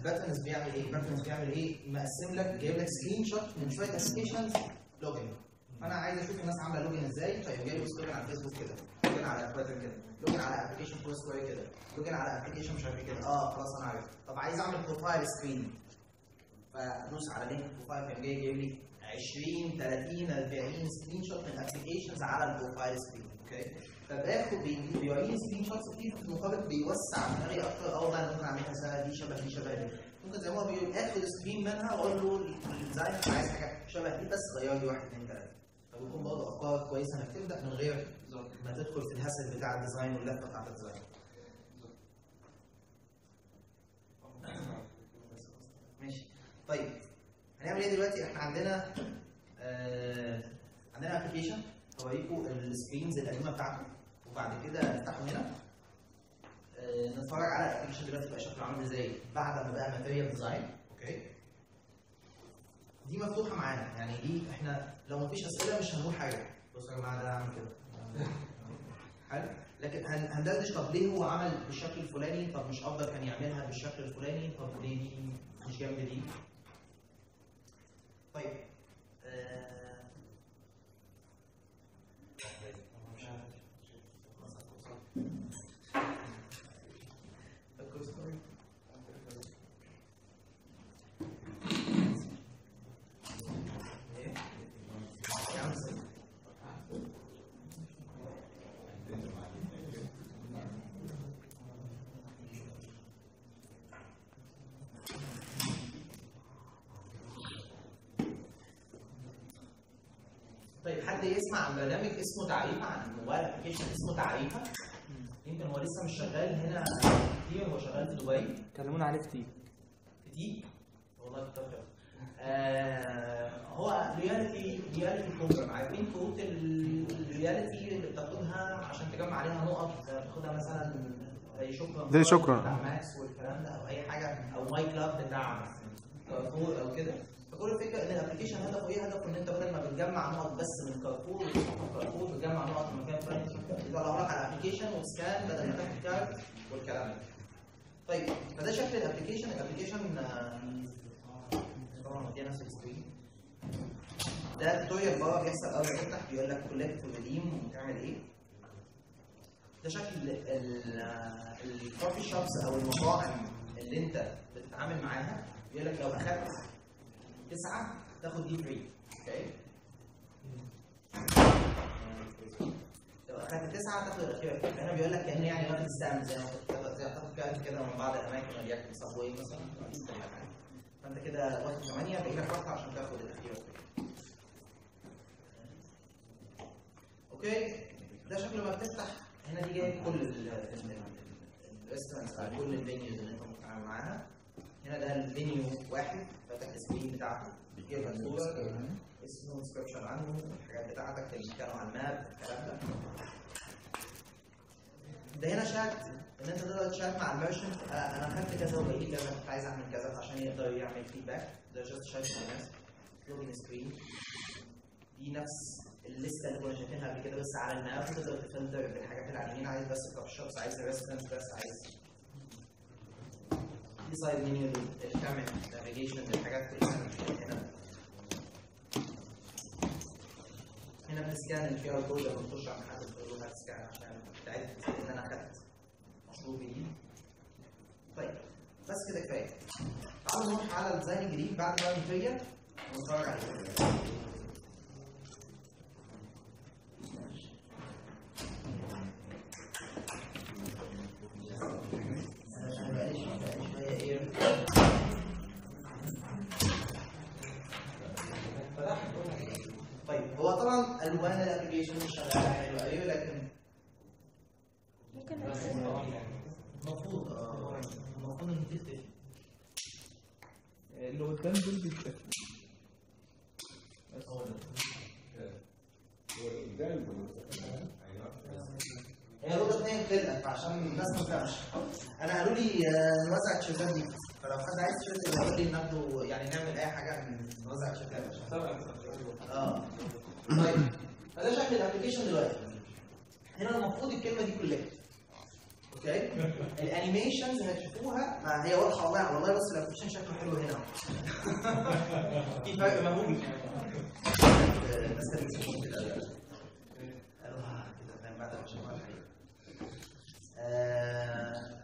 باترنز بيعمل ايه؟ باترنز بيعمل ايه؟ مقسم لك جايب لك سكرين شوت من شويه ابلكيشنز لوجن فانا عايز اشوف الناس عامله لوجن ازاي طيب جايب لوجن على الفيسبوك كده لوجن على تويتر كده لوجن على ابلكيشن فور سكوير كده لوجن على ابلكيشن مش عارف إيه كده اه خلاص انا عارف طب عايز اعمل بروفايل سكرين فادوس على لينك البروفايل كان جاي جايب لي 20 30 40 سكرين شوت من ابلكيشنز على البروفايل سكرين اوكي فباخد بي- بيوريني سكرين شوتس كتير في المقابل بيوسع دماغي اكتر اه والله انا ممكن اعملها سنه دي شبه دي شبه دي ممكن زي ما هو بيقول اخد سكرين منها واقول له الديزاين أنا عايز حاجه شبه دي بس غير لي واحد اثنين ثلاثه فبيكون برضه افكار كويسه انك تبدا من غير ما تدخل في الهسل بتاع الديزاين واللفه بتاعت الديزاين ماشي طيب هنعمل ايه دلوقتي احنا عندنا آه عندنا ابلكيشن هوريكم السكرينز القديمه بتاعته وبعد كده نفتحه هنا آه نتفرج على الابلكيشن دلوقتي بقى شكله عامل ازاي بعد ما بقى ماتيريال ديزاين اوكي دي مفتوحه معانا يعني دي احنا لو مفيش اسئله مش هنقول حاجه بصوا يا جماعه ده عامل كده حلو لكن هن- هندردش طب ليه هو عمل بالشكل الفلاني طب مش افضل كان يعملها بالشكل الفلاني طب ليه دي مش جنب دي طيب آه، إيه؟ يا عم سيد. طيب حد يسمع عن برنامج اسمه تعريفه عن موبايل ابلكيشن اسمه تعريفه يمكن هو لسه مش شغال هنا كتير هو شغال في دبي كلمونا عليه كتير كتير والله كتير خير آه هو رياليتي رياليتي بروجرام عارفين كروت ال- الرياليتي اللي بتاخدها عشان تجمع عليها نقط بتاخدها مثلا زي شكرا زي شكرا. بتاع ماكس والكلام ده او اي حاجه او ماي كلاب بتاع كارفور او كده فكل الفكره ان الابلكيشن هدفه ايه؟ هدفه ان انت بدل ما بتجمع نقط بس من كارفور وتروح كارفور بتجمع نقط من مكان فلاني يطلع لك على الابلكيشن وتسكان بدل ما تاخد كارت والكلام ده. طيب فده شكل الابلكيشن الابلكيشن آه، طبعا هو نفس السكرين ده توتوريال بره بيحصل اول ما تفتح بيقول لك كولكت وريديم وتعمل ايه ده شكل الكوفي شوبس او المطاعم اللي انت بتتعامل معاها بيقول لك لو اخدت تسعه تاخد دي فري اوكي لو اخدت تسعه تاخد الاخيره فري هنا بيقول لك كانه يعني واخد ستامب زي ما كنت بتاخد- زي ما تاخد كارت كده من بعض الاماكن وليكن صابوي مثلا أكيد كل حاجة. فانت كده واخد 8 باقي لك واحده عشان تاخد الاخيره فري اوكي ده شكل ما بتفتح هنا دي جايب كل الريستورانتس او كل الفينيوز اللي انت بتتعامل معاها هنا ده الفينيو واحد فاتح السكرين بتاعته بيجيب لك صوره اسمه ديسكربشن عنه الحاجات بتاعتك اللي كانوا على الماب الكلام ده ده هنا شات ان انت تقدر تشات مع الميرشنت انا اخدت كذا وبقي لي كذا كنت عايز اعمل كذا عشان يقدر يعمل فيدباك ده جاست شات مع الناس لوجن سكرين دي نفس الليسته اللي كنا شايفينها قبل كده بس على الماب تقدر تفلتر بالحاجات اللي على اليمين عايز بس كوفي شوبس عايز ريستورانت بس عايز دي سايد منيو اللي بتعمل نافيجيشن للحاجات كلها هنا هنا بنسكان الكيو ار كود لما بتخش على حد بتقول له هات سكان عشان تعرف ان انا اخدت مشروب جديد طيب بس كده كفايه تعالوا نروح على الديزاين الجديد بعد ما نتريا ونتفرج عليه عشان بقالي شوية- بقالي شوية إيه. طيب هو طبعا الوان الابلكيشن مش شغاله حلوه ايوه لكن ممكن المفروض اه المفروض ان دي تختفي اللي قدام دول بيتقفلوا هو ده هي ربط اتنين بتلقى عشان الناس ما تفهمش انا قالوا لي آه، نوزع التيشيرتات دي فلو حد عايز تيشيرت يبقى يقول لي ناخده يعني نعمل اي حاجه نوزع التيشيرتات اه طيب فده شكل الابلكيشن دلوقتي هنا المفروض الكلمه دي كلها اوكي الانيميشنز هتشوفوها ما هي واضحه والله والله بص الابلكيشن شكله حلو هنا في فرق مهول بس الابلكيشن كده قالوها كده فاهم بعد ما شافوها الحقيقه آه،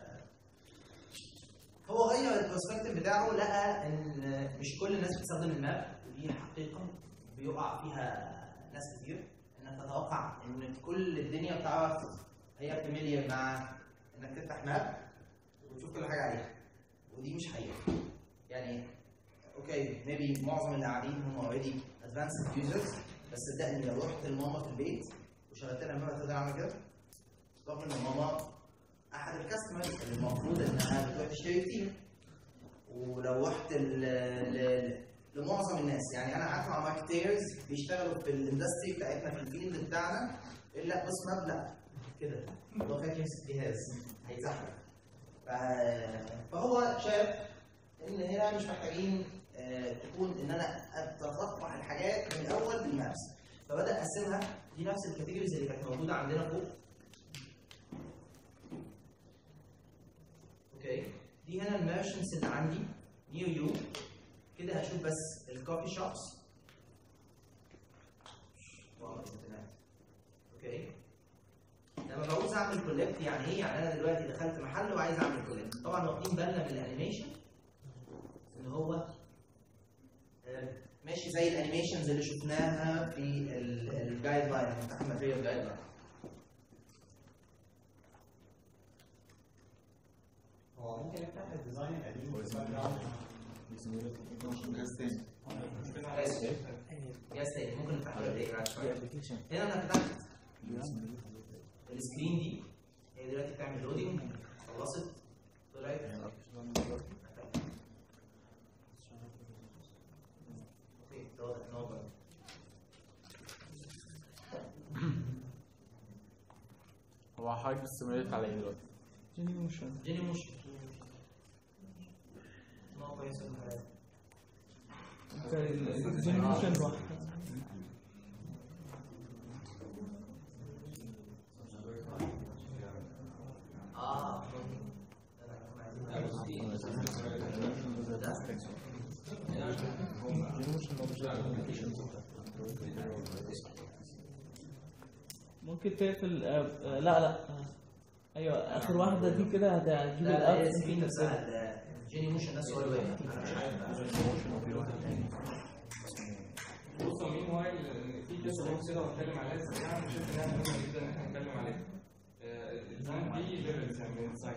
هو غير البرسبكتيف بتاعه لقى ان مش كل الناس بتستخدم الماب ودي حقيقه بيقع فيها ناس كتير انك تتوقع ان كل الدنيا بتعرف هي فاميليار مع انك تفتح ماب وتشوف كل حاجه عليها ودي مش حقيقه يعني اوكي ميبي معظم اللي قاعدين هم اوريدي ادفانسد يوزرز بس صدقني لو رحت لماما في البيت وشغلت لها الماب تقدر اعمل كده رغم ان ماما احد الكاستمرز اللي المفروض انها بتروح تشتري كتير ولو رحت ل... ل... لمعظم الناس يعني انا عارف مع ماركتيرز بيشتغلوا في الاندستري بتاعتنا في الفيلد بتاعنا الا بص مبلغ كده هو فاكر يمسك جهاز هيزحلق ف- فهو شاف ان هنا مش محتاجين آه، تكون ان انا اتخطى الحاجات من الاول بالمابس فبدا اقسمها دي نفس الكاتيجوريز اللي كانت موجوده عندنا فوق اوكي دي هنا الميرشنتس اللي عندي نيو يو كده هشوف بس الكوفي شوبس واو الانترنت اوكي لما بعوز اعمل كولكت يعني ايه؟ يعني انا دلوقتي دخلت محل وعايز اعمل كولكت طبعا واخدين بالنا من الانيميشن اللي هو آه، ماشي زي الانيميشنز اللي شفناها في الجايد لاين بتاع الماتيريال جايد لاين هو ممكن نفتح الديزاين القديم والباك جراوند يا سيدي ممكن نفتح الابلكيشن بعد شويه هنا انا فتحت السكرين دي هي دلوقتي بتعمل لودنج خلصت طلعت اوكي ده واضح ان هو بقى. هو حضرتك بتستمرت على ايه دلوقتي؟ جيني موشن جيني موشن نقطة كويسة في الحياة. جيني موشن لوحده اه ممكن تقفل آه، آه، لا لا آه. ايوه اخر واحده دي كده هتجيب لا لا هي الاب السكرين نفسها الجيني موشن نفسه هو اللي واقف انا مش عارف بص مين وايل في كذا بوكس كده بتكلم عليها سريعا انا شايف انها مهمه جدا ان احنا نتكلم عليها. آه، الديزاين دي ليفلز يعني من الديزاين.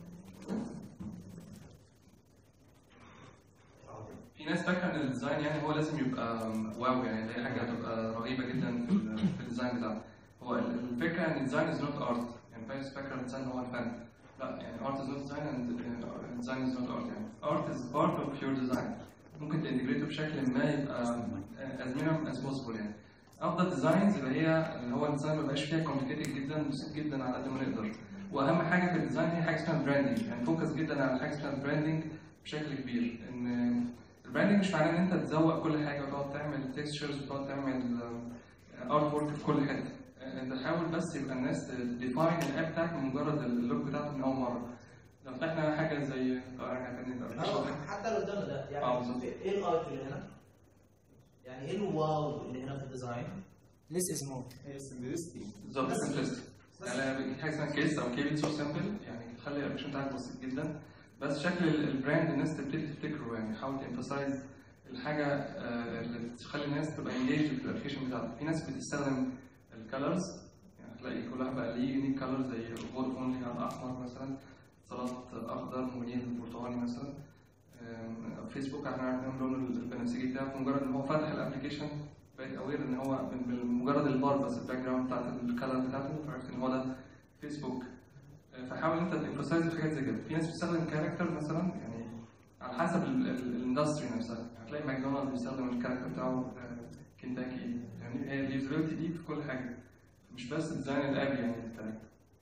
في ناس فاكره ان الديزاين يعني هو لازم يبقى واو يعني دي حاجه تبقى رهيبه جدا في ال- في الديزاين بتاعه. هو ال- الفكره ان الديزاين از نوت ارت يعني في ناس فاكره الديزاين هو الفن. لا يعني ارت از نوت ديزاين اند ديزاين از نوت ارت يعني ارت از بارت اوف بيور ديزاين. ممكن تنتجريته بشكل ما يبقى از مينيمم از بوسيبل يعني. افضل ديزاينز اللي هي اللي هو الديزاين ما يبقاش فيها كومبليكيتد جدا بسيط جدا على قد ما نقدر واهم حاجه في الديزاين هي حاجه اسمها براندنج يعني فوكس جدا على حاجه اسمها براندنج بشكل كبير ان البراندنج مش معناه ان انت تزوق كل حاجه وتقعد تعمل تكستشرز وتقعد تعمل ارت وورك في كل حته انت حاول بس يبقى الناس ديفاين الاب بتاعك من مجرد اللوك بتاعته من اول مره لو فتحنا حاجه زي ارجع تاني أهو، حتى اللي قدامنا ده آه، يعني بالظبط. ايه الارت اللي هنا؟ يعني ايه الواو اللي هنا في الديزاين؟ Less is more. هي سمبلستي بالظبط بس- سمبلست بس- يعني بتجيب حاجه اسمها كيس او كيبل سو سمبل يعني تخلي الابلكيشن بتاعك بسيط جدا بس شكل ال- البراند الناس تبتدي تفتكره يعني حاول تمفسايز الحاجه آه، اللي تخلي الناس تبقى انجيج في الابلكيشن بتاعك في ناس بتستخدم الكالرز يعني هتلاقي كل واحد بقى ليه يونيك كالر زي فودافون ليها الاحمر مثلا اتصالات اخضر مونيل برتقالي مثلا آم، فيسبوك احنا عارفين لون البنفسجي بتاعه فمجرد ان هو فتح الابلكيشن بقيت اوير ان هو من- بمجرد البار بس الباك جراوند بتاعت الكالر بتاعته فعرفت ان هو ده فيسبوك آه، فحاول انت تنفسايز في حاجات زي كده في ناس بتستخدم كاركتر مثلا يعني على حسب الاندستري نفسها يعني هتلاقي ماكدونالدز بيستخدم الكاركتر بتاعه آه، كنتاكي يعني هي اليوزابيلتي دي في كل حاجه مش بس ديزاين الاب يعني بتاعك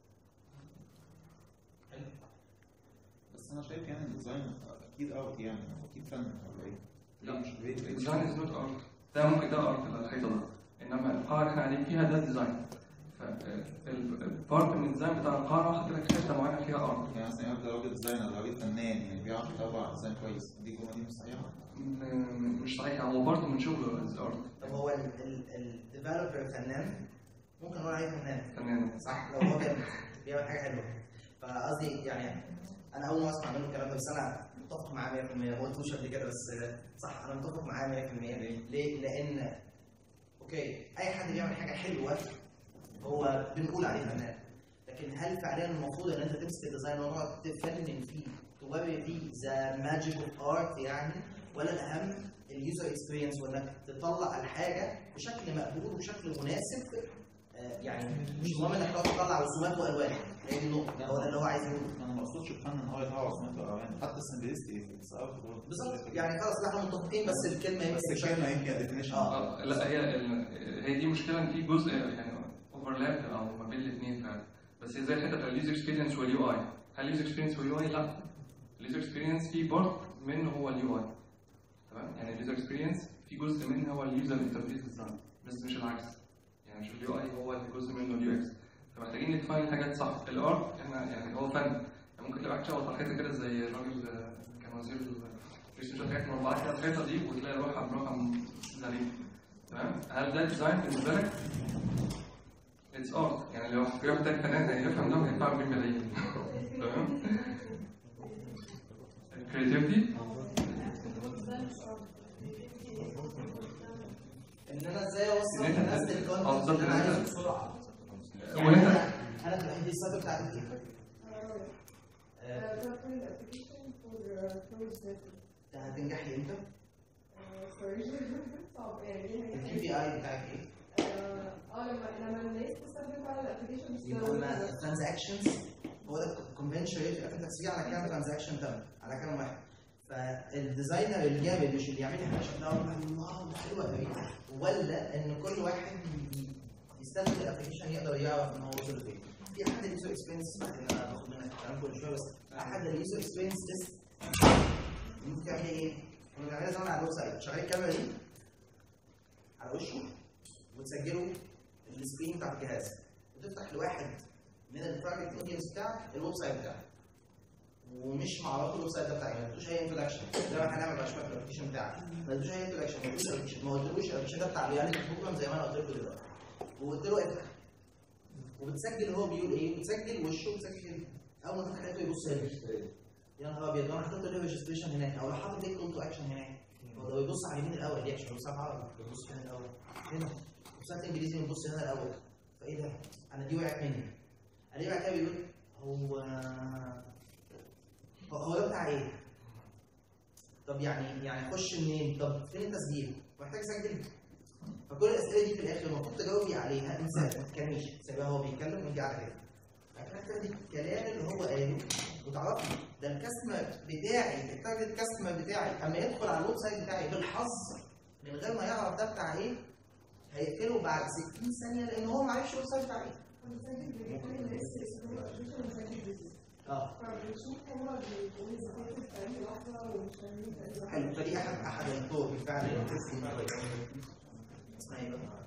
بس انا شايف يعني الديزاين اكيد ارت يعني هو اكيد فن ولا ايه؟ لا. مش بيت الديزاين از نوت ارت ده ممكن ده ارت الحيطه ده انما القاعه اللي احنا قاعدين فيها ده ديزاين البارت من الديزاين بتاع القاعه حاطط لك حته معينه فيها ارض يعني مثلا يبدا راجل ديزاينر راجل فنان يعني بيعرف يطلع ديزاين كويس دي الجمله دي مش صحيحه م- مش صحيح هو بارت من شغله الارض طب هو الديفلوبر فنان ممكن نقول عليه فنان فنان صح لو هو بيعمل بيعمل حاجه حلوه فقصدي يعني انا اول ما اسمع منه الكلام ده بس انا متفق معاه 100% ما قلتوش قبل كده بس صح انا متفق معاه 100% ليه؟ لان اوكي اي حد بيعمل حاجه حلوه هو بنقول عليه فنان لكن هل فعليا المفروض ان انت تمسك الديزاين وتقعد تفنن فيه توري فيه ذا ماجيك اوف ارت يعني ولا الاهم اليوزر اكسبيرينس وانك تطلع الحاجه بشكل مقبول وبشكل مناسب آه، يعني مش مهم انك تقعد تطلع رسومات والوان هي دي النقطه هو ده اللي هو عايز يقوله انا ما اقصدش بفن ان هو يطلع رسومات والوان حتى السمبلستي بالظبط يعني خلاص لا احنا متفقين بس الكلمه بس يمكن بشكل الكلمه يمكن ديفينيشن آه. آه، لا هي ال- هي دي مشكله ان في جزء يعني اوفرلاب او ما بين الاثنين فعلا بس هي زي الحته بتاع اليوزر اكسبيرينس واليو اي هل اليوزر اكسبيرينس واليو اي؟ لا اليوزر اكسبيرينس في بارت منه هو اليو اي تمام يعني اليوزر اكسبيرينس في جزء منه هو اليوزر انترفيس ديزاين بس مش العكس يعني مش اليو اي هو اللي جزء منه اليو اكس فمحتاجين نتفاين الحاجات صح الارت احنا يعني هو فن يعني ممكن تلاقي واحد شغل على الحيطه كده زي الراجل آه، كان وزير الريسيرش حاجات مربعه كده الحيطه دي وتلاقي روحها برقم غريب تمام هل ده ديزاين بالنسبه لك؟ اتس ارت يعني لو في واحد تاني فنان هيفهم ده وهيدفع 2 ملايين تمام كريتيفيتي ان انا ازاي اوصل إن أنت الناس تنزل- للكونتنت آه، بالظبط، اللي انا إن أنت- عايزه بسرعه يعني وانت انا انا دلوقتي السايت بتاعتي ايه؟ آه، ده هتنجحي امتى؟ الكي بي اي بتاعك ايه؟ يبقى الترانزاكشنز هو ده الكونفنشن ريت في الاخر تحسبيه على كام ترانزاكشن تم على كام واحد فالديزاينر الجامد مش اللي يعمل لي حاجه شكلها واو ده حلوه قوي ولا ان كل واحد ي- يستخدم الابلكيشن يقدر يعرف ان هو وصل لفين في احد اليوزر اكسبيرينس بعد ان انا باخد منك الكلام كل شويه بس احد اليوزر اكسبيرينس تيست ممكن تعمل ايه؟ كنا بنعملها زمان على الويب سايت شغال الكاميرا دي على وشه وتسجله السكرين بتاع الجهاز وتفتح لواحد من التارجت اودينس بتاعك الويب سايت بتاعك ومش معرفه الويب سايت ده بتاعك ما تدوش اي انتروداكشن زي ما هنعمل بعد شويه في الابلكيشن بتاعك ما تدوش اي انتروداكشن ما تدوش الابلكيشن ما قلتلوش الابلكيشن ده بتاع رياليتي بروجرام زي ما انا قلت لكم دلوقتي وقلت له افتح وبتسجل هو بيقول ايه وبتسجل وشه وبتسجل اول ما تفتح لقيته يبص هنا يا نهار ابيض وانا حاطط له ريجستريشن هناك او لو حاطط ليه كول تو اكشن هناك هو ده بيبص على اليمين الاول دي اكشن بيبص على العربي بيبص هنا الاول هنا وساعات انجليزي بيبص هنا الاول فايه ده؟ انا دي وقعت مني الاقيه بعد كده بيقول هو هو- هو ده بتاع ايه؟ طب يعني يعني اخش منين؟ طب فين التسجيل؟ محتاج اسجل فكل الاسئله دي في الاخر المفروض تجاوبي عليها انسان ما تتكلميش سيبها هو بيتكلم وانت قاعده كده بعد كده تاخدي الكلام اللي هو قاله وتعرفي ده الكاستمر بتاعي التارجت كاستمر بتاعي اما يدخل على الويب سايت بتاعي بالحظ من غير ما يعرف ده بتاع ايه هيقفله بعد 60 ثانيه لان هو ما عرفش الويب سايت بتاعي اه حلو فدي احد احد الطرق بالفعل اللي بتسلم اسمها ايه بقى؟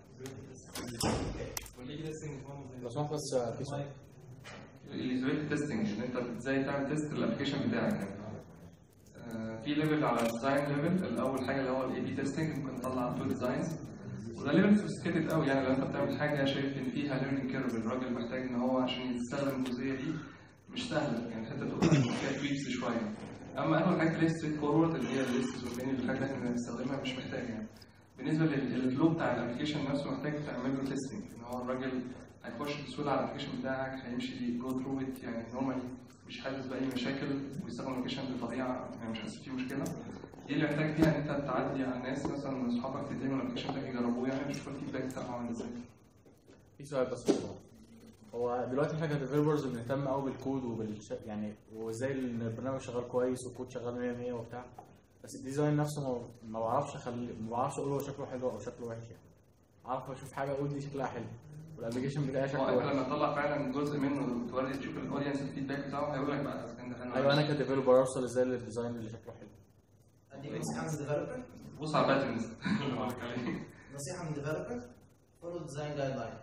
لو سمحت بس في سؤال اليوزابيلتي تيستنج ان انت ازاي تعمل تيست للابلكيشن بتاعك يعني آه، في ليفل على الديزاين ليفل الاول حاجه اللي هو الاي بي تيستنج ممكن تطلع تو ديزاينز وده ليفل سوفيستيكيتد قوي يعني لو انت بتعمل حاجه شايف ان فيها ليرنينج كيرف الراجل محتاج ان هو عشان يستخدم الجزئيه دي مش سهله يعني حتى تبقى فيها تويكس شويه اما اغلب الحاجات اللي هي ستريت فورورد اللي هي الليستس والبين الحاجات اللي احنا بنستخدمها مش محتاج يعني بالنسبه للفلو بتاع الابلكيشن نفسه محتاج تعمل له تيستنج ان هو الراجل هيخش بسهوله على الابلكيشن بتاعك هيمشي جو ثرو ات يعني نورمالي مش حاسس باي مشاكل ويستخدم الابلكيشن بطبيعه يعني مش حاسس فيه مشكله دي اللي محتاج فيها ان انت تعدي على الناس مثلا اصحابك تديهم الابلكيشن ده يجربوه يعني ويشوفوا الفيدباك بتاعهم عامل ازاي في سؤال بس والله. هو دلوقتي احنا كديفلوبرز بنهتم قوي بالكود وبالش يعني وازاي إن البرنامج شغال كويس والكود شغال 100 100 وبتاع بس الديزاين نفسه ما- ما بعرفش اخلي ما بعرفش اقول هو شكله حلو او شكله وحش يعني اعرف اشوف حاجه اقول دي شكلها حلو والابلكيشن بتاعي هو شكله انت وحش لما تطلع فعلا جزء منه وتوري تشوف الاودينس الفيدباك بتاعه هيقول لك بقى اذا كان ده حلو ولا ايوه انا وحش. كديفلوبر اوصل ازاي للديزاين اللي شكله حلو اديك نصيحه من ديفلوبر بص على الباترنز اللي بقول لك عليه نصيحه من ديفلوبر فولو ديزاين جايد لاين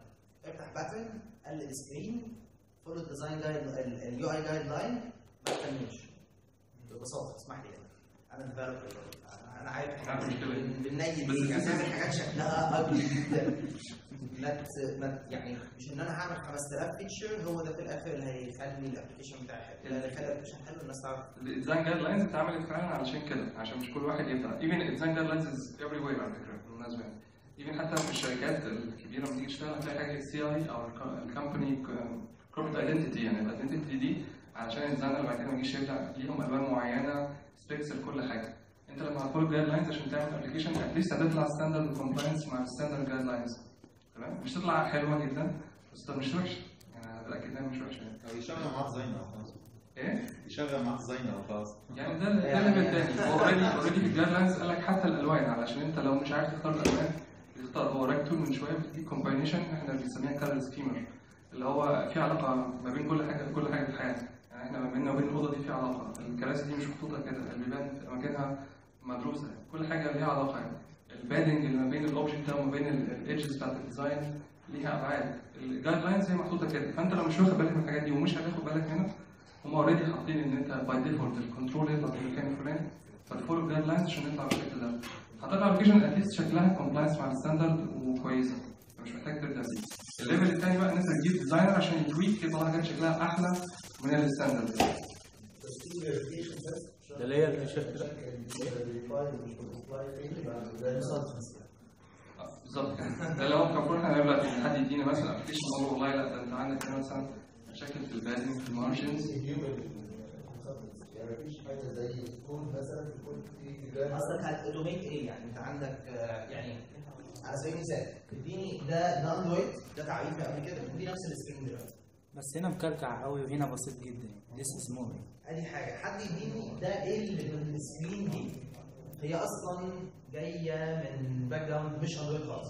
افتح باترن قلل سكرين فولو الديزاين جايد اليو اي جايد لاين ما تكملش ببساطه اسمح لي يعني. انا ديفلوبر انا عارف احنا عارف كده. بننيل بس دي في- بنعمل حاجات شكلها اجلي جدا ما ت- ما ت- يعني مش ان انا هعمل 5000 فيتشر هو ده في الاخر اللي هيخلي الابلكيشن بتاعي حلو اللي هيخلي الابلكيشن حلو الناس تعرف الديزاين جايد لاينز اتعملت فعلا علشان كده عشان مش كل واحد يبدا ايفن الديزاين جايد لاينز از افري وير على فكره بالمناسبه يعني ايفن حتى في الشركات الكبيره لما تيجي تشتغل هتلاقي حاجه سي اي او الكومباني كوربريت ايدنتيتي يعني الايدنتيتي دي علشان الديزاينر بعد كده ما يجيش يبدا ليهم الوان معينه سبيكس لكل حاجه انت لما هتفولو جايد لاينز عشان تعمل ابلكيشن اتليست هتطلع ستاندرد كومبلاينس مع الستاندرد جايد لاينز تمام مش تطلع حلوه جدا بس مش وحشه يعني انا متاكد انها مش وحشه يعني او يشغل معاه ديزاينر وخلاص ايه يشغل معاه ديزاينر وخلاص يعني ده ده ليفل تاني هو اوريدي اوريدي في الجايد لاينز قال لك حتى الالوان علشان انت لو مش عارف تختار الالوان تختار هو رايت تول من شويه بتديك كومباينيشن احنا بنسميها كالر سكيمر اللي هو في علاقه ما بين كل حاجه كل حاجه في الحياه يعني احنا ما بيننا وبين الاوضه دي في علاقه الكراسي دي مش محطوطه كده البيبان في اماكنها مدروسه كل حاجه ليها علاقه يعني البادنج اللي ما بين الاوبجكت ده وما بين الايدجز بتاعت الديزاين ليها ابعاد الجايد لاينز هي محطوطه كده فانت لو مش واخد بالك من الحاجات دي ومش هتاخد بالك منها هم اوريدي حاطين ان انت باي ديفولت الكنترول يطلع في المكان الفلاني فتفولو الجايد لاينز عشان يطلع بالشكل ده هتطلع ابلكيشن اتليست شكلها كومبلاينس مع الستاندرد وكويسه مش محتاج تبدا بيه الليفل الثاني بقى ان انت تجيب ديزاينر عشان يتويك يطلع حاجات شكلها احلى من الستاندرد ده اللي هي الشركه آه، بالظبط كده ده اللي هو المفروض احنا نبدا إن حد يدينا مثلا ابلكيشن نقول له والله لا ده انت عندك هنا مثلا مشاكل في البادنج في المارجنز اصلا هتاوتوميت ايه يعني انت عندك آه، يعني على سبيل المثال اديني ده الاندرويد ده تعريفي قبل كده ودي نفس السكرين دلوقتي بس هنا مكلكع قوي وهنا بسيط جدا ذيس از مور ادي حاجه حد يديني ده ايه اللي في السكرين دي هي اصلا جايه من باك جراوند مش اندرويد خالص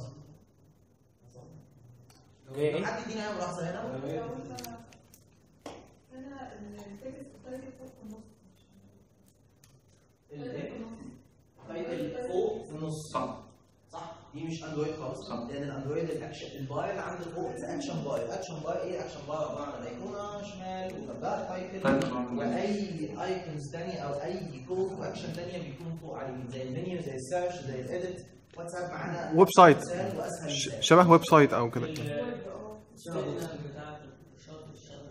ايه ايه حد يديني اي ملاحظه هنا هنا التكست التايتل فوق في النص الايه تايتل فوق في النص صح صح دي مش اندرويد خالص صح. لان الاندرويد الاكشن الباير اللي عند فوق اكشن باير اكشن باير ايه اكشن باير عباره عن ايقونه شمال وجنبها تايتل تايتل واحد. واي ايكونز ثانيه او اي كود واكشن ثانيه بيكون فوق عليه زي المنيو زي السيرش زي الايديت واتساب معانا ويب سايت. مثال واسهل ش- مثال شبه ويب سايت او كده الستيتمنت بتاعت الشرط الشغل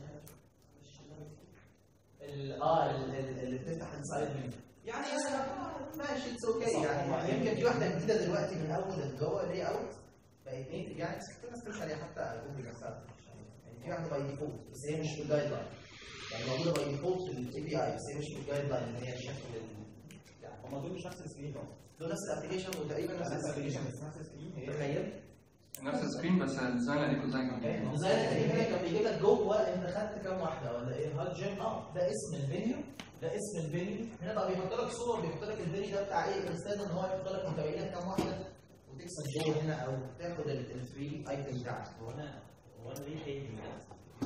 ال- اه ال- ال- اللي بتفتح السايد منيو يعني ماشي اتس اوكي يعني يمكن في واحده جديده دلوقتي من اول الجوه لي اوت بقت نيتف يعني في ناس بتمشي عليها حتى على جوجل نفسها يعني في واحده باي ديفولت بس هي مش في الجايد لاين يعني موجوده باي ديفولت في الاي بي اي بس هي مش في الجايد لاين اللي هي الشكل ال- يعني هم دول مش نفس السكرين طبعا دول نفس الابلكيشن وتقريبا نفس الابلكيشن بس نفس السكرين هي تخيل نفس السكرين بس الديزاين عليكم زي كان زي القديم هنا كان بيجيب لك جوه انت خدت كام واحده ولا ايه هات جيم اه ده اسم الفينيو ده اسم الفينيو هنا بقى بيحط لك صور بيحط لك الفينيو ده بتاع ايه الاستاذ ان هو يحط لك انت باقي لك كام واحده وتكسب جوه هنا او تاخد الفري ايتم بتاعك هو انا هو انا ليه خايف من كده؟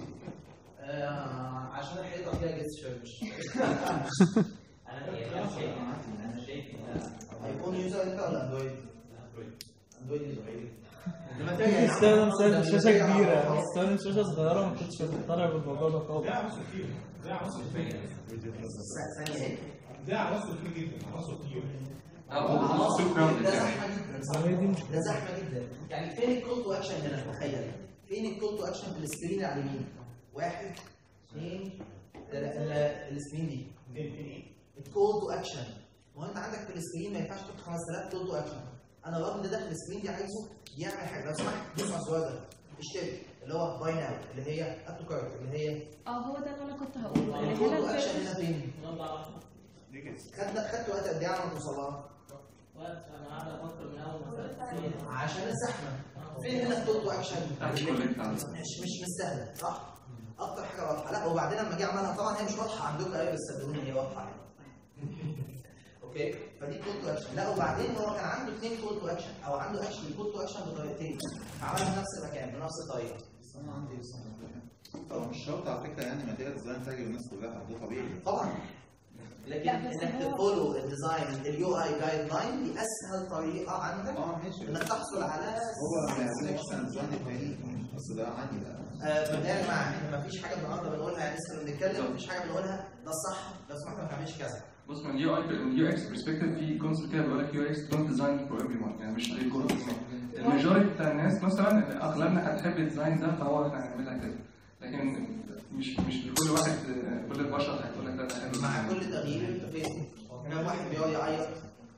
آه عشان الحيطه فيها جيستشر مش انا يعني انا شايف انا شايف ان هيكون يوزر انت ولا اندرويد؟ اندرويد اندرويد يوزر لما ترجع يا عم، استخدم ده شاشة لما شاشة ترجع كبيرة خلاص. استخدم شاشة صغيرة ما كنتش مقتنع بالموضوع ده خالص ده عنصر كتير ده عنصر كتير ثانيه ايه؟ ده عنصر كتير جدا عنصر كتير عناصر سوق راوند ده يعني زحمه جدا صح هي دي مشكلة. ده زحمه جدا يعني فين الكول تو اكشن هنا تخيل فين الكول تو اكشن في السكرين اللي على اليمين واحد اثنين تلا- ال- السكرين دي الكول تو اكشن ما هو انت عندك في السكرين ما ينفعش تحط 5000 كول تو اكشن انا الراجل ده داخل السكرين دي عايزه يعمل حاجه لو سمحت بص على السؤال ده اشتري اللي هو باي ناو اللي هي اد تو كارت اللي هي اه هو ده اللي انا كنت هقوله يعني الكول هنا تو اكشن الفيرست هنا فين؟ دي كده خدنا خدت وقت قد ايه على ما توصل لها؟ وقت انا قاعد افكر من اول ما عشان الزحمه فين هنا الكول تو اكشن؟ تحت كوليكت على مش مش مش سهله صح اكتر حاجه واضحه لا وبعدين لما جه عملها طبعا هي مش واضحه عندكم ايوه بس صدقوني هي واضحه يعني. اوكي فدي كول تو اكشن لا وبعدين هو كان عنده اثنين كول تو اكشن او عنده اكشن كول تو اكشن بطريقتين عملها في نفس المكان بنفس الطريقه بس انا عندي بس أنا- طبعا مش شرط على فكره يعني ماتيريال ديزاين تعجب الناس كلها ده طبيعي طبعا لكن لا، بس انك هو- تفولو الديزاين اليو اي جايد لاين دي اسهل طريقه عندك اه ماشي انك تحصل على هو بيعمل لك مثلا ديزاين التاني بس ده عادي ده آه، مبدئيا يا جماعه احنا مفيش حاجه النهارده بنقولها لسه بنتكلم مفيش حاجه بنقولها ده الصح بس ما ما تعملش كذا بص من اليو اي من اليو اكس برسبكتيف في كونسبت كده بيقول لك يو اكس دونت ديزاين فور ايفري ون يعني مش للكل الماجوريتي بتاع الناس مثلا اغلبنا هتحب الديزاين ده فهو احنا هنعملها كده لكن مش مش لكل واحد كل البشر هيقول لك ده أنا هعمل مع كل تغيير في فيسبوك كان واحد بيقعد يعيط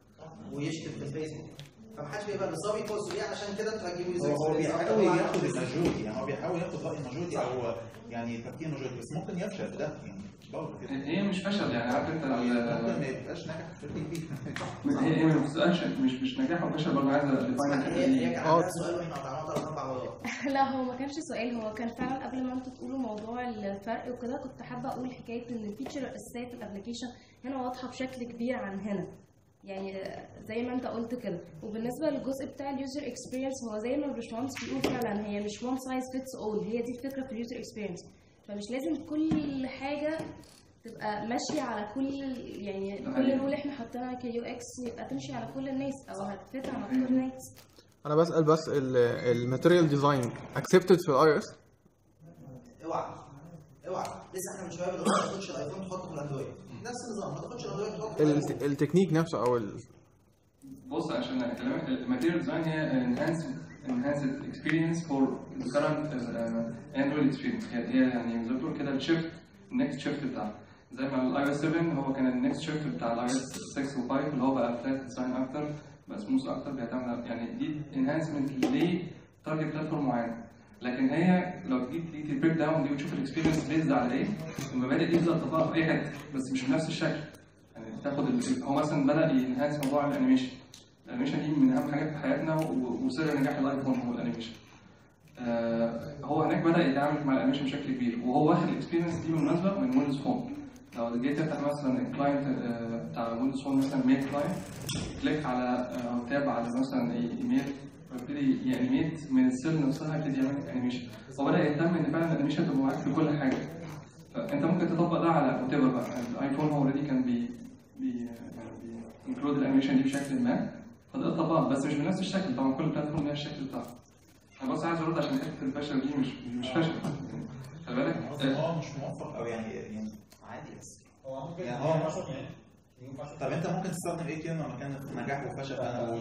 ويشتم في الفيسبوك فمحدش بيبقى بالظبط يبص ليه عشان كده انتوا هتجيبوا هو هو experience بيحاول أكتر وعلى ياخد فلوس. الماجوريتي يعني هو بيحاول ياخد راي الماجوريتي او يعني تفكير الماجوريتي بس ممكن يفشل في ده يعني برضه كده هي مش فشل يعني عارف انت ممكن ال- ما يبقاش ناجح في شركه كبيره هي هي ما بتسالش مش مش نجاح وفشل برضه عايزه اسمع، هي هي كان اه. عندها سؤال واحنا قطعناه ثلاث اربع مرات لا هو ما كانش سؤال هو كان فعلا قبل ما انتوا تقولوا موضوع الفرق وكده كنت حابه اقول حكايه ان الفيتشر الاساسيه في الابلكيشن هنا واضحه بشكل كبير عن هنا يعني زي ما انت قلت كده وبالنسبه للجزء بتاع اليوزر اكسبيرينس هو زي ما الباشمهندس بيقول فعلا هي مش وان سايز فيتس اول هي دي الفكره في اليوزر اكسبيرينس فمش لازم كل حاجه تبقى ماشيه على كل يعني كل رول احنا حاطينها كيو اكس يبقى تمشي على كل الناس او هتفت على كل الناس انا بسال بس الماتيريال ديزاين اكسبتد في الاي اس اوعى اوعى لسه احنا من شويه بنقول ما تاخدش الايفون تحطه في الاندرويد نفس النظام ما تاخدش الاندرويد تحطه في الايفون الت- التكنيك نفسه او ال... بص عشان اكلمك الماتيريال ديزاين هي enhance enhanced experience for the current uh, android experience هي هي يعني زي ما بتقول كده الشيفت النكست شيفت بتاعها زي ما الاي اس 7 هو كان النكست شيفت بتاع الاي اس 6 و5 اللي هو بقى فلات ديزاين اكتر بقى سموث اكتر بيعتمد على- يعني دي انهانسمنت لتارجت بلاتفورم معين لكن هي لو جيت تيجي بريك داون دي وتشوف الاكسبيرينس بيزد على ايه المبادئ دي تقدر تطبقها في اي حته بس مش بنفس الشكل يعني تاخد ال- هو مثلا بدا ينهانس موضوع الانيميشن الانيميشن دي من اهم حاجات في حياتنا و- وسر نجاح الايفون هو الانيميشن آه، هو هناك بدا يتعامل مع الانيميشن بشكل كبير وهو واخد الاكسبيرينس دي بالمناسبه من ويندوز فون لو جيت تفتح مثلا الكلاينت آه، بتاع ويندوز فون مثلا ميل كلاينت كليك على آه، او تاب على مثلا ايميل ويبتدي يانيميت من السيل نفسها يبتدي يعمل انيميشن هو بدا يهتم ان فعلا الانيميشن تبقى معاك في كل حاجه فانت ممكن تطبق ده على وات بقى الايفون هو اوريدي كان بي بي انكلود الانيميشن دي بشكل ما فده طبعا بس مش بنفس الشكل طبعا كل بلاتفورم ليها الشكل بتاعها انا بس عايز ارد عشان حته الفشل دي مش مش فشل خلي بالك هو مش موفق او يعني يعني عادي بس هو ممكن يعني هو ينفع يعني ينفع طب انت ممكن تستخدم ايه كلمه مكان نجاح وفشل انا بقول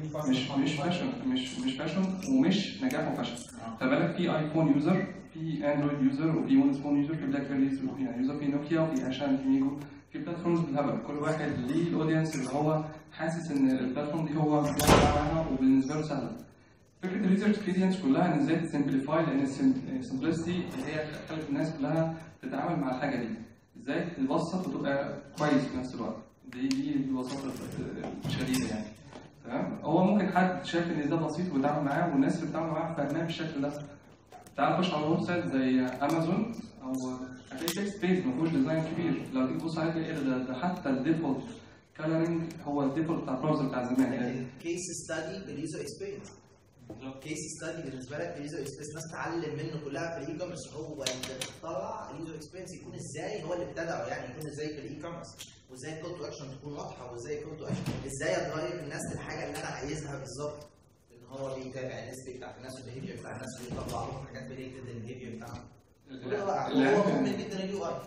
مش مش فاشن مش مش فاشن ومش نجاح وفشل خلي بالك في ايفون يوزر في اندرويد يوزر وفي ويندوز فون يوزر في بلاك بيري يوزر يعني يوزر في نوكيا وفي عشان في ميجو في بلاتفورمز بالهبل كل واحد ليه الاودينس اللي هو حاسس ان البلاتفورم دي هو بيتعامل معاها وبالنسبه له سهله فكره اليوزر اكسبيرينس كلها ان ازاي تسمبليفاي لان السمبلسيتي هي خلت الناس كلها تتعامل مع الحاجه دي ازاي تبسط وتبقى كويس في نفس الوقت دي دي البساطه الشديده يعني تمام هو ممكن حد شايف ان ده بسيط ويتعامل معاه والناس اللي بتتعامل معاه فاهماه بالشكل ده تعال خش على ويب سايت زي امازون او هتلاقي تكست بيز ما فيهوش ديزاين كبير لو تيجي تبص عليه تلاقي ده, ده حتى الديفولت كلرنج هو الديفولت بتاع البراوزر بتاع زمان يعني كيس ستادي باليوزر اكسبيرينس كيس ستادي بالنسبه لك اليوزر اكسبيرينس ناس تتعلم منه كلها في الاي كوميرس هو اللي اخترع اليوزر اكسبيرينس يكون ازاي هو اللي ابتدعه يعني يكون ازاي في الاي كوميرس وازاي الكول تو اكشن تكون واضحه وازاي الكول تو اكشن ازاي ادرايف الناس للحاجه اللي انا عايزها بالظبط ان هو بيتابع الهيستوري بتاعت الناس والبيهيفير بتاع الناس ويطلع لهم حاجات ريليتد للبيهيفير بتاعهم وده بقى هو مؤمن جدا اليو اي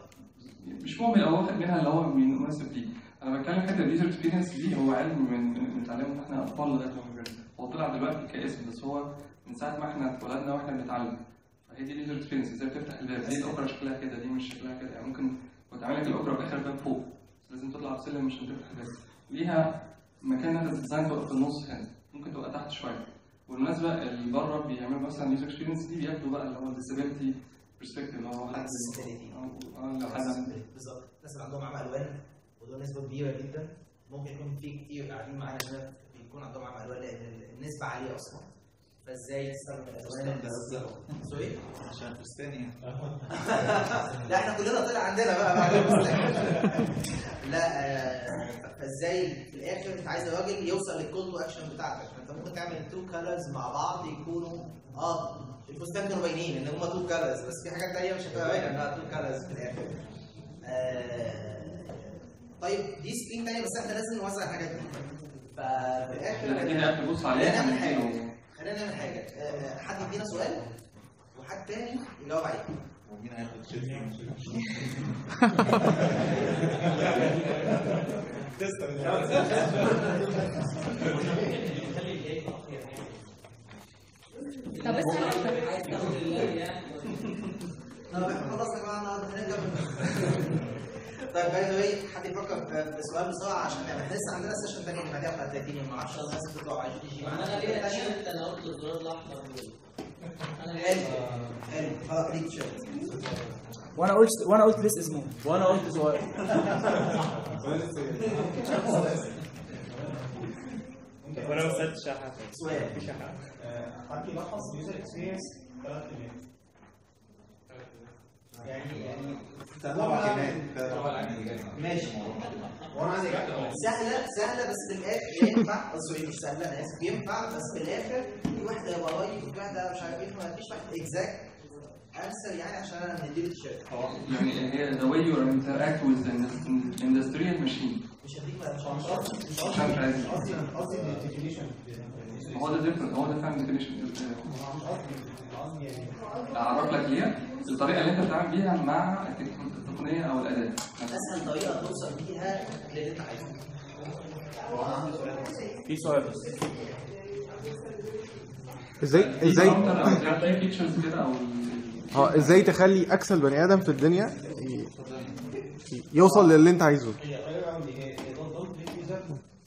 مش مهم او واخد منها اللي هو مناسب ليه انا بتكلم حته اليوزر اكسبيرينس دي هو علم من بنتعلمه واحنا اطفال لغايه ما كبرنا هو طلع دلوقتي كاسم بس هو من ساعه ما احنا اتولدنا واحنا بنتعلم فهي دي اليوزر اكسبيرينس ازاي بتفتح الباب دي الاوبرا شكلها كده دي مش شكلها كده يعني ممكن وتعمل لك الاوبرا في اخر الباب فوق بس لازم تطلع بسلم عشان تفتح الباب ليها مكان انت الديزاين تبقى في النص هنا ممكن تبقى تحت شويه والمناسبه اللي بره بيعملوا مثلا يوزر اكسبيرينس دي بياخدوا بقى اللي هو الديسابيلتي برسبكتيف اللي هو حد اه لو حد بالظبط الناس اللي عندهم عمى الوان ودول نسبه كبيره جدا ممكن يكون في كتير قاعدين معانا هنا بيكون عندهم عمى الوان لان النسبه عاليه اصلا فازاي تستخدم الالوان سوري عشان فستاني لا احنا كلنا طلع عندنا بقى بعد المسلم. لا آه، فازاي في الاخر انت عايز الراجل يوصل للكول تو اكشن بتاعتك فانت ممكن تعمل تو كالرز مع بعض يكونوا اه الفستان كانوا باينين ان هم تو كالرز بس في حاجات تانيه مش هتبقى باينه انها تو كالرز في الاخر آه، طيب دي سكرين تانية بس احنا لازم نوزع الحاجات دي ففي الاخر لا، دي بقى تبص عليها خلينا نعمل حاجه ونديله. خلينا نعمل حاجه آه، حد يدينا سؤال وحد تاني يجاوب عليه ومين هياخد شيء طب اسال طب احنا خلصنا يا جماعه النهارده هنبدا طيب باي ذا واي حد يفكر في سؤال بسرعه عشان احنا لسه عندنا سيشن تاني بعدها بتاعت 30 يوم ما اعرفش الناس بتطلع عايز تيجي معانا انا في ليه حتة تانية. تيشيرت انا قلت الزرار الاحمر انا حلو حلو خلاص ليك تيشيرت وانا قلت وانا قلت لسه اسمه وانا قلت سؤال وانا ما سالتش حاجه سؤال مفيش حاجه حد يلخص يوزر اكسبيرينس ثلاث كلمات يعني يعني طبعا كمان ماشي وانا عايز اجابه سهله سهله بس في الاخر ينفع سوري مش سهله انا اسف ينفع بس في الاخر في واحده يبقى رايت وفي واحده مش عارف ايه ما فيش واحد اكزاكت انسر يعني عشان انا مديله التيشيرت يعني هي the way you interact with the industrial machine مش هديك مش قصدي مش مش عارف عايز مش قصدي قصدي الديفينيشن هو ده different هو ده فعلا definition مش قصدي قصدي يعني اعرف لك ليه الطريقه اللي انت بتتعامل بيها مع التك- التقنيه او الاداه اسهل طريقه توصل بيها للي انت عايزه في سؤال بس ازاي ازاي في فيتشرز كده او اه ازاي تخلي اكسل بني ادم في الدنيا ي- ي- يوصل للي انت عايزه هي قريبه قوي هي هي دونت ليت يوزر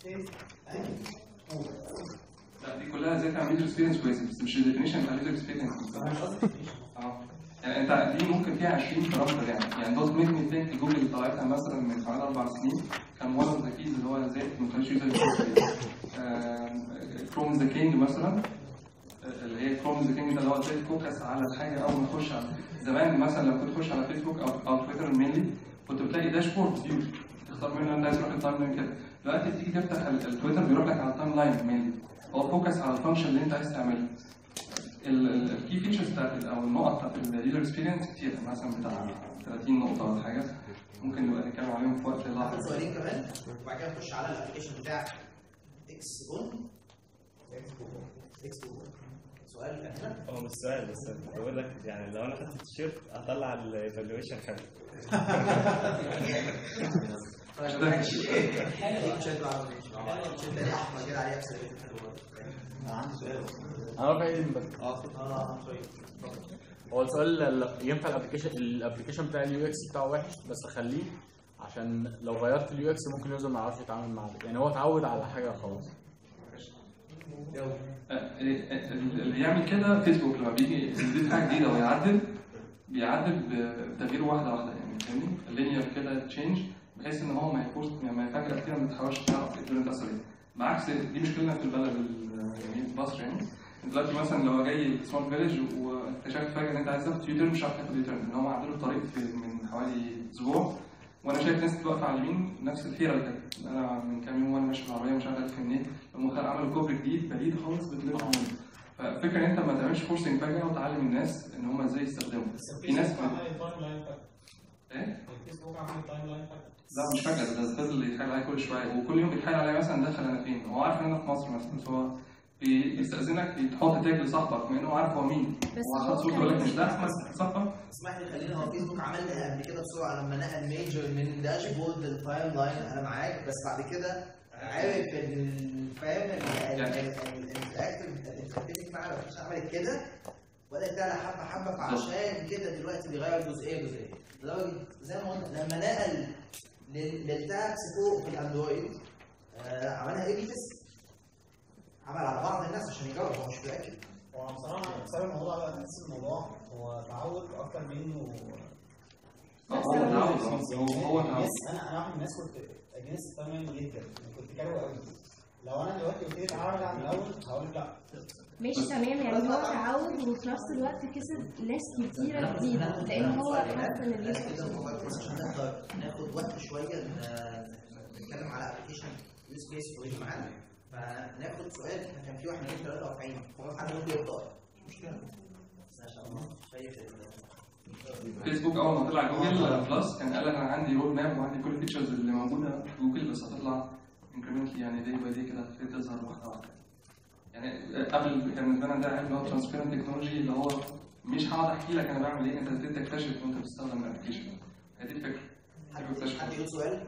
لا دي كلها ازاي تعمل يوزر اكسبيرينس كويس بس مش الديفينيشن بتاع اليوزر اكسبيرينس اه يعني انت دي ممكن فيها 20 بارامتر يعني يعني دوت ميك مي ثينك جوجل اللي طلعتها مثلا من حوالي اربع سنين كان one of the keys اللي هو ازاي ما تخليش يوزر كروم ذا كينج مثلا آه، اللي هي كروم ذا كينج ده اللي هو ازاي تفوكس على الحاجه اول ما تخش على زمان مثلا لما كنت تخش على فيسبوك او او تويتر مينلي كنت بتلاقي داشبورد فيو تختار منه انت عايز تروح التايم لاين كده دلوقتي تيجي تفتح ال- التويتر بيروح لك على التايم لاين مينلي هو فوكس على الفانكشن اللي انت عايز تعمله الكي فيتشرز بتاعت ال- او النقط بتاعت اليوزر اكسبيرينس كتير مثلا بتاع 30 نقطه ولا حاجه ممكن نبقى نتكلم عليهم في وقت هاخد لاحق سؤالين كمان وبعد كده نخش على الابلكيشن بتاع اكس بون اكس بون سؤال كان هنا هو مش سؤال بس بقول لك يعني لو انا خدت التيشيرت هطلع الايفالويشن حلو طيب ده التيشيرت بقى التيشيرت ده احمر كده عليه اكسل انا عندي سؤال انا رافع ايدي من بدري اه اه سوري هو السؤال ال- ينفع الابلكيشن الابلكيشن بتاع اليو اكس بتاعه وحش بس اخليه عشان لو غيرت اليو اكس ممكن اليوزر ما يعرفش يتعامل معاه يعني هو اتعود على حاجه خلاص آه، اللي يعمل كده فيسبوك لما بيجي يضيف حاجه جديده ويعدل بيعدل بتغيير واحده واحده يعني فاهمني؟ اللينير كده تشينج بحيث ان هو ما يكونش يعني ما فجاه كتير ما تحاولش تعرف الدنيا بتاثر ايه بعكس دي مشكلتنا في البلد الجميل في مصر يعني دلوقتي مثلا لو جاي سمارت فيلج واكتشفت فجاه ان انت عايز تاخد يوتيرن مش عارف تاخد يوتيرن ان هم عدلوا الطريق في من حوالي اسبوع وانا شايف ناس واقفه على اليمين نفس الحيره اللي كانت انا من كام يوم وانا ماشي في العربيه مش عارف الف منين لما كانوا عملوا كوبري جديد بعيد خالص بتلف منه فالفكره ان انت ما تعملش فورسنج فجاه وتعلم الناس ان هم ازاي يستخدموا في ناس الفيسبوك عمل التايم لاين فجأة. ايه الفيسبوك عمل التايم لاين فجأة. لا مش فجأة ده الستاذ اللي يتحايل عليا كل شوية وكل يوم بيتحايل عليا مثلا دخل أنا فين هو عارف إن أنا في مصر مثلا بس هو بي- بيستأذنك تحط تاج لصاحبك مع إنه عارف هو مين بس هو هو حاطط صورته يقول لك مش ده أحمد صاحبك اسمح لي خلينا هو فيسبوك عملها قبل كده بسرعه لما نقل ميجر من داشبورد للتايم لاين انا معاك بس بعد كده عارف ان فاهم الانتراكتيف مع الابلكيشن عملت كده بدات تعلى حبه حبه فعشان كده دلوقتي بيغير جزئيه جزئيه لدرجه زي ما قلنا لما نقل لل- للتابس فوق في الاندرويد آه، عملها اي بي تيست عمل على بعض الناس عشان يجرب هو مش متاكد هو بصراحه بسبب الموضوع ده تحس الموضوع هو تعود اكتر منه هو تعود هو هو تعود الناس انا انا واحد من الناس كنت اجنست تمام جدا كنت كارهه قوي لو انا دلوقتي قلت لي تعالى ارجع من الاول هقول لك لا ماشي تمام يعني هو تعود وفي نفس الوقت كسب ناس كتيرة جديدة لأن هو حاسس إن اليوزر كده الموضوع كويس عشان نقدر ناخد وقت شويه ن- نتكلم على ابلكيشن يوز كيس اوريدي معانا فناخد سؤال احنا كان في واحد اثنين ثلاثه رافعين هو حد ممكن يبدا مش مشكله بس ما شاء الله شايف ال- فيسبوك اول ما طلع جوجل بلس كان قال لك انا عندي رود ماب وعندي كل الفيتشرز اللي موجوده في جوجل بس هتطلع انكريمنتلي يعني دي باي دي كده هتبتدي تظهر واحده واحده يعني قبل كان بالنسبه لنا ده علم اللي هو ترانسبيرنت تكنولوجي اللي هو مش هقعد احكي لك انا بعمل ايه انت هتبتدي تكتشف وانت بتستخدم الابلكيشن هي دي الفكره حد يقول سؤال؟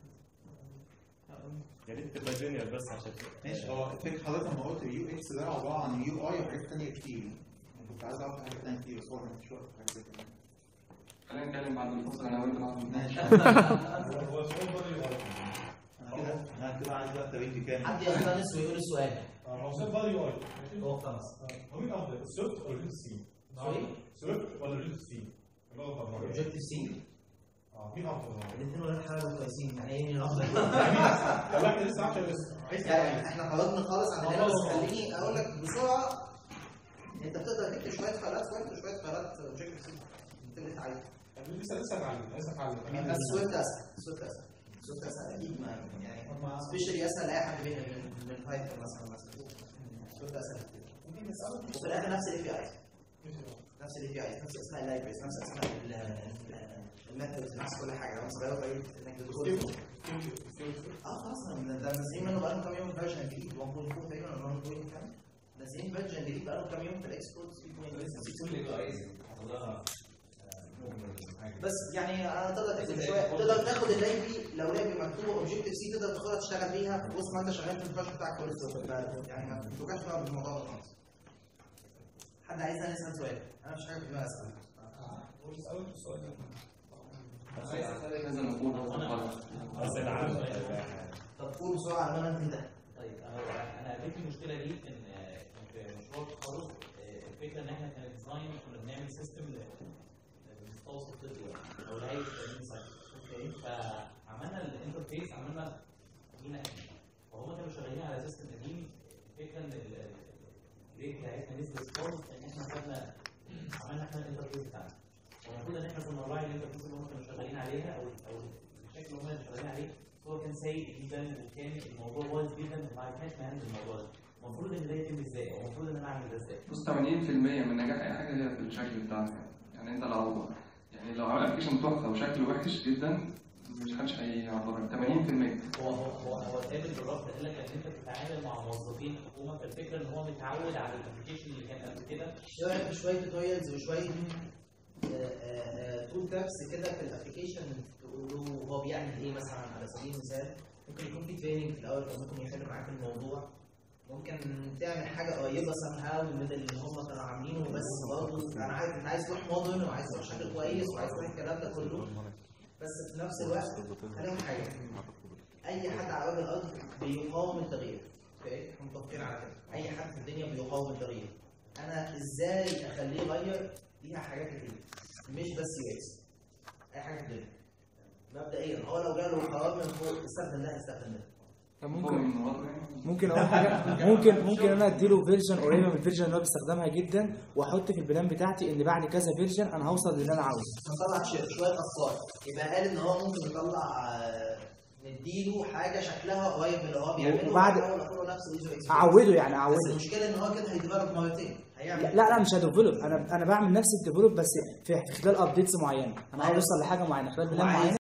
يا ريت تبقى جونيور بس عشان ماشي هو الفكره حضرتك لما قلت اليو اكس ده عباره عن يو اي وحاجات تانية كتير أنا كنت عايز اعرف حاجات تانية كتير بس هو مش وقت حاجات زي كده خلينا نتكلم بعد الفصل انا وانت بعد ماشي هو السؤال برضه انا كده انا كده عايز بقى تبين كام حد يقتنص ويقول السؤال هو سؤال بقى يو اي هو خلاص هو مين افضل السويفت ولا الجيت سي؟ سوري؟ سويفت ولا الجيت سي؟ اللغه البرمجه اوبجيكتيف سي اه مين افضل؟ الاثنين ولاد حاجه كويسين يعني ايه مين الافضل؟ لا احنا لسه عشان لسه يعني احنا خرجنا خالص عن هنا بس خليني اقول لك بسرعه انت بتقدر تكتب شويه فايلات سويفت وشويه فايلات اوبجيكتيف سي انت اللي انت عايزه لسه لسه اتعلم لسه اتعلم بس سويفت اسهل سويفت اسهل سويفت اسهل اكيد ما يعني سبيشالي اسهل لاي حد بين من من بايثون مثلا مثلا سويفت اسهل كتير وفي الاخر نفس الاي بي اي نفس الاي بي اي نفس اسماء اللايبريز نفس اسماء الميثودز نفس كل حاجه هم صغيره طريقه انك بتقول اه خلاص أنا- ده منزلين منه بقالهم كام يوم فيرجن جديد 1.4 تقريبا ولا 1.8 كام نازلين فيرجن جديد بقالهم كام يوم في الاكسبورت 3.8 بس يعني انا تقدر تكتب شويه تقدر تاخد اللايبري لو لايبري مكتوبه اوبجيكتيف سي تقدر تاخدها تشتغل بيها وسط ما انت شغال في البروجكت بتاعك كل الصبح يعني ما توجعش بقى بالموضوع ده خالص حد عايزنا نسال سؤال انا مش حاجه في دماغي اسال اسئله عامه طب قول بسرعه على ما انت ده طيب انا انا قابلتني المشكله دي ان آه، كان في مشروع التخرج آه، الفكره ان احنا كان ديزاين كنا بنعمل سيستم للمستوصف الطبي يعني، او لهيئه التامين الصحي اوكي فعملنا الانترفيس عملنا مينا فهم كانوا شغالين على سيستم قديم الفكره ان ال- ال- الريت بتاعتنا نزلت خالص ان احنا خدنا عملنا احنا الانترفيس بتاعنا والمفروض ان احنا كنا نراعي الانترفيس اللي هم كانوا شغالين عليها او او الشكل اللي هم كانوا شغالين عليه هو كان سيء جدا وكان الموضوع بايظ جدا وما عرفناش نهندل الموضوع ده المفروض ان ده يتم ازاي او المفروض ان انا اعمل ده ازاي بص 80% من نجاح اي حاجه هي في الشكل بتاعها يعني انت لو يعني لو عمل ابلكيشن تحفه وشكله وحش جدا مش حدش هيعبرك 80% هو هو هو هو اتقابل بالرفض قال لك ان انت بتتعامل مع موظفين حكومه فالفكره ان هو متعود على الابلكيشن اللي كان قبل كده شويه شويه توتوريالز وشويه تول تابس كده في الابلكيشن تقولوا هو بيعمل ايه مثلا على سبيل المثال ممكن يكون في تريننج في الاول فممكن يحل معاك الموضوع ممكن تعمل حاجه قريبه somehow من اللي هم كانوا عاملينه بس برضه انا عارف انت عايز تروح مودرن وعايز تروح شكل كويس وعايز تروح الكلام ده كله بس في نفس الوقت خليهم حاجه اي حد على وجه الارض بيقاوم التغيير اوكي احنا متفقين على كده اي حد في الدنيا بيقاوم التغيير انا ازاي اخليه يغير ليها حاجات كتير مش بس يو اكس اي حاجه في الدنيا مبدئيا هو لو جاله قرار من فوق استخدم ده استخدم ده ممكن ممكن اقول حاجه ممكن ممكن انا اديله فيرجن قريبه من الفيرجن اللي هو بيستخدمها جدا واحط في البلان بتاعتي ان بعد كذا فيرجن انا هوصل للي انا عاوزه نطلع ش- شويه اصوات يبقى قال ان هو ممكن يطلع آه، نديله حاجه شكلها قريب من اللي هو بيعمله وبعد- وأحاول أخده نفس اليوزر experience. اعوده يعني بس اعوده المشكله ان هو كده هيديفلوب مرتين هيعمل لا لا مش هديفلوب انا انا بعمل نفس الديفلوب بس في في خلال ابديتس معينه انا عاوز اوصل لحاجه معينه خلال بلان وعايز معينه